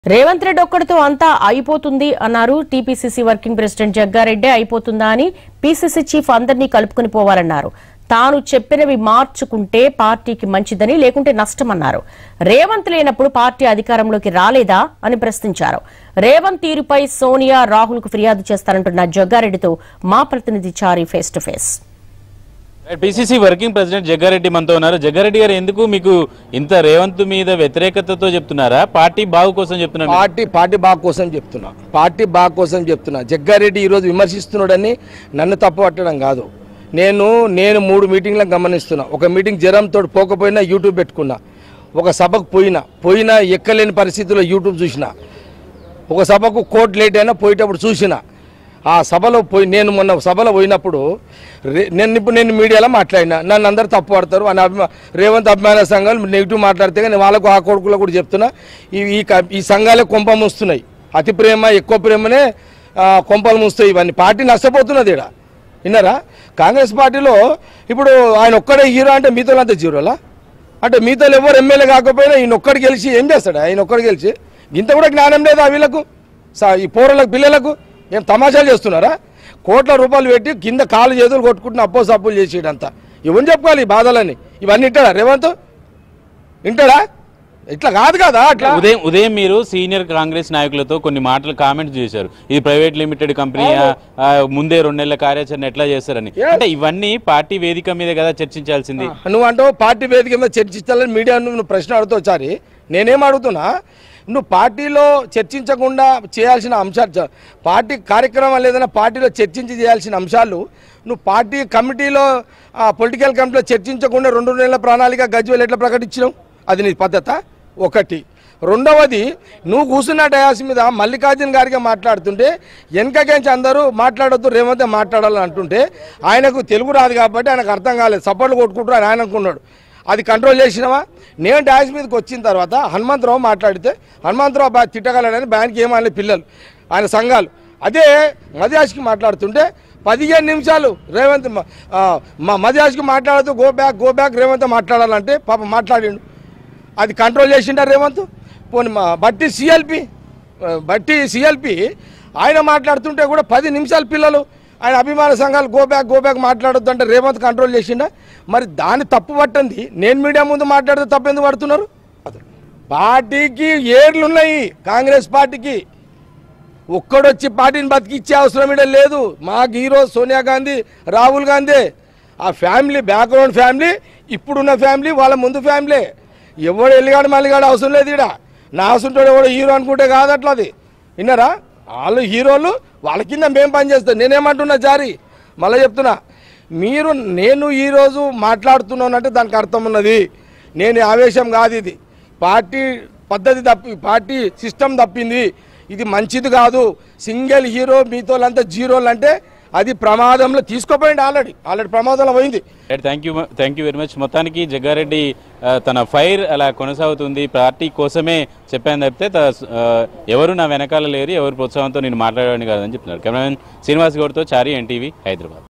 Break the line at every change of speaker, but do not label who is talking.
రేవంత్ రెడ్డి ఒక్కడితో అంతా అయిపోతుంది అన్నారు టీపీసీసీ వర్కింగ్ ప్రెసిడెంట్ జగ్గారెడ్డి అయిపోతుందా అని పీసీసీ చీఫ్ అందరినీ కలుపుకుని పోవాలన్నారు తాను చెప్పినవి మార్చుకుంటే పార్టీకి మంచిదని లేకుంటే నష్టమన్నారు రేవంత్ లేనప్పుడు పార్టీ అధికారంలోకి రాలేదా అని ప్రశ్నించారు రేవంత్ తీరుపై సోనియా రాహుల్ కు ఫిర్యాదు చేస్తారంటున్న జగ్గారెడ్డితో మా ప్రతినిధి Chari face to face
PCC working president Jaggareddy మనతో ఉన్నారు జగ్గారెడ్డి గారు ఎందుకు మీకు ఇంత రేవంత్ మీద వ్యతిరేకతతో చెప్తున్నారా పార్టీ బాగు కోసం చెప్తున్నారు
పార్టీ పార్టీ బాగు కోసం చెప్తున్నా పార్టీ బాగు కోసం చెప్తున్నా జగ్గారెడ్డి ఈరోజు విమర్శిస్తున్నాడని నన్ను తప్పు పట్టడం కాదు నేను నేను మూడు మీటింగ్లకు గమనిస్తున్నా ఒక మీటింగ్ జ్వరంతో పోకపోయినా యూట్యూబ్ పెట్టుకున్నా ఒక సభకు పోయినా పోయినా ఎక్కలేని పరిస్థితుల్లో యూట్యూబ్ చూసిన ఒక సభకు కోర్టు లేట్ అయినా పోయేటప్పుడు చూసిన ఆ సభలో పోయి నేను మొన్న సభలో పోయినప్పుడు రే- నేను ఇప్పుడు నేను మీడియాలో మాట్లాడినా నన్ను అందరు తప్పు పడతారు అని అభిమా రేవంత్ అభిమాన సంఘాలు నెగిటివ్ మాట్లాడితే కానీ వాళ్ళకు ఆ కొడుకులో కూడా చెప్తున్నా ఈ ఈ క- ఈ సంఘాలే కొంప మూస్తున్నాయి అతి ప్రేమ ఎక్కువ ప్రేమనే ఆ, కొంపలు మూస్తాయి ఇవన్నీ పార్టీ నష్టపోతున్నది ఇక్కడ విన్నారా కాంగ్రెస్ పార్టీలో ఇప్పుడు ఆయన ఒక్కడే హీరో అంటే మీతో అంతా జీరోలా అంటే మీతో ఎవరు ఎమ్మెల్యే కాకపోయినా ఈయన ఒక్కడికి గెలిచి ఏం చేస్తాడు ఆయన ఒక్కడికి గెలిచి ఇంత కూడా జ్ఞానం లేదా వీళ్ళకు సా- ఈ పోరలకు పిల్లలకు ఏం తమాషాలు చేస్తున్నారా కోట్ల రూపాయలు పెట్టి కింద కాలు చేతులు కొట్టుకుంటున్న అప్పో సప్పులు చేసేటంతా ఇవన్నీ చెప్పుకోవాలి ఈ బాధలని ఇవన్నీ వింటాడా రేవంత్ వింటాడా ఇట్లా కాదు కదా అట్లా
ఉదయం ఉదయం మీరు సీనియర్ కాంగ్రెస్ నాయకులతో కొన్ని మాటలు కామెంట్స్ చేశారు ఇది ప్రైవేట్ లిమిటెడ్ కంపెనీ ఆ, ఆ, ముందే రెండు నెలల కార్యాచరణ ఎట్లా చేస్తారని అంటే ఇవన్నీ పార్టీ వేదిక మీద కదా చర్చించాల్సింది
నువ్వు అంటావు పార్టీ వేదిక మీద చర్చించాలని మీడియా నువ్వు ప్రశ్న అడుగుతావు ఒకసారి నేనేం అడుగుతున్నా నువ్వు పార్టీలో చర్చించకుండా చేయాల్సిన అంశాలు చ- పార్టీ కార్యక్రమాలు ఏదైనా పార్టీలో చర్చించి చేయాల్సిన అంశాలు నువ్వు పార్టీ కమిటీలో పొలిటికల్ కమిటీలో చర్చించకుండా రెండు నెలల ప్రణాళిక గజ్వేల్ ఎట్లా ప్రకటించినావు అది నీ పద్ధత ఒకటి రెండవది నువ్వు కూర్చున్న డయాస్ మీద మల్లికార్జున గారికి మాట్లాడుతుంటే వెనకకించి అందరూ మాట్లాడొద్దు రేవంత్ మాట్లాడాలని అంటుంటే ఆయనకు తెలుగు రాదు కాబట్టి ఆయనకు అర్థం కాలేదు సపోర్ట్లు కొట్టుకుంటారు అని ఆయన అనుకున్నాడు అది కంట్రోల్ చేసినావా నేను డాష్ మీదకి వచ్చిన తర్వాత హనుమంతరావు మాట్లాడితే హనుమంతరావు బాగా తిట్టగలడని బ్యాన్కి ఏమనలే పిల్లలు ఆయన సంఘాలు అదే మధ్యాష్కి మాట్లాడుతుంటే పదిహేను నిమిషాలు రేవంత్ మ- ఆ, మా మధ్యాష్కి మాట్లాడుతూ go back go back Revanth మాట్లాడాలంటే పాప మాట్లాడిండు అది కంట్రోల్ చేసిండా రేవంత్ పోనీ మా బట్టి సిఎల్పి బట్టి సిఎల్పి ఆయన మాట్లాడుతుంటే కూడా పది నిమిషాలు పిల్లలు ఆయన అభిమాన సంఘాలు గో బ్యాక్ గో బ్యాక్ మాట్లాడొద్దు అంటే రేవంత్ కంట్రోల్ చేసిండా మరి దాన్ని తప్పు పట్టండి నేను మీడియా ముందు మాట్లాడితే తప్పు ఎందుకు పడుతున్నారు పార్టీకి ఏర్లు ఉన్నాయి కాంగ్రెస్ పార్టీకి ఒక్కడొచ్చి పార్టీని బతికిచ్చే అవసరం ఇడ లేదు మాకు ఈరోజు సోనియా గాంధీ రాహుల్ గాంధీ ఆ ఫ్యామిలీ బ్యాక్గ్రౌండ్ ఫ్యామిలీ ఇప్పుడున్న ఫ్యామిలీ వాళ్ళ ముందు ఫ్యామిలీ ఎవడు ఎల్లిగాడు మల్లిగాడు అవసరం లేదు ఇక్కడ నా అవసరం ఎవడు హీరో అనుకుంటే కాదు అట్లా అది విన్నారా వాళ్ళు హీరోలు వాళ్ళ కింద మేము పనిచేస్తాం నేనేమంటున్నా జారి మళ్ళీ చెప్తున్నా మీరు నేను ఈరోజు మాట్లాడుతున్నానంటే దానికి అర్థం ఉన్నది నేను ఆవేశం కాదు ఇది పార్టీ పద్ధతి తప్పి పార్టీ సిస్టమ్ తప్పింది ఇది మంచిది కాదు సింగిల్ హీరో మీతోలంతా జీరోలు అంటే అది ప్రమాదంలో తీసుకోపోయింది ఆల్రెడీ ఆల్రెడీ ప్రమాదంలో పోయింది
thank you thank you very much మొత్తానికి జగ్గారెడ్డి ఆ, తన ఫైర్ అలా కొనసాగుతుంది పార్టీ కోసమే చెప్పాను తప్పితే త- ఆ, ఎవరు నా వెనకాల లేరు ఎవరు ప్రోత్సాహంతో నేను మాట్లాడేవాడిని కాదని చెప్తున్నారు కెమెరామెన్ శ్రీనివాస్ గౌడ్తో చారి ఎన్టీవీ హైదరాబాద్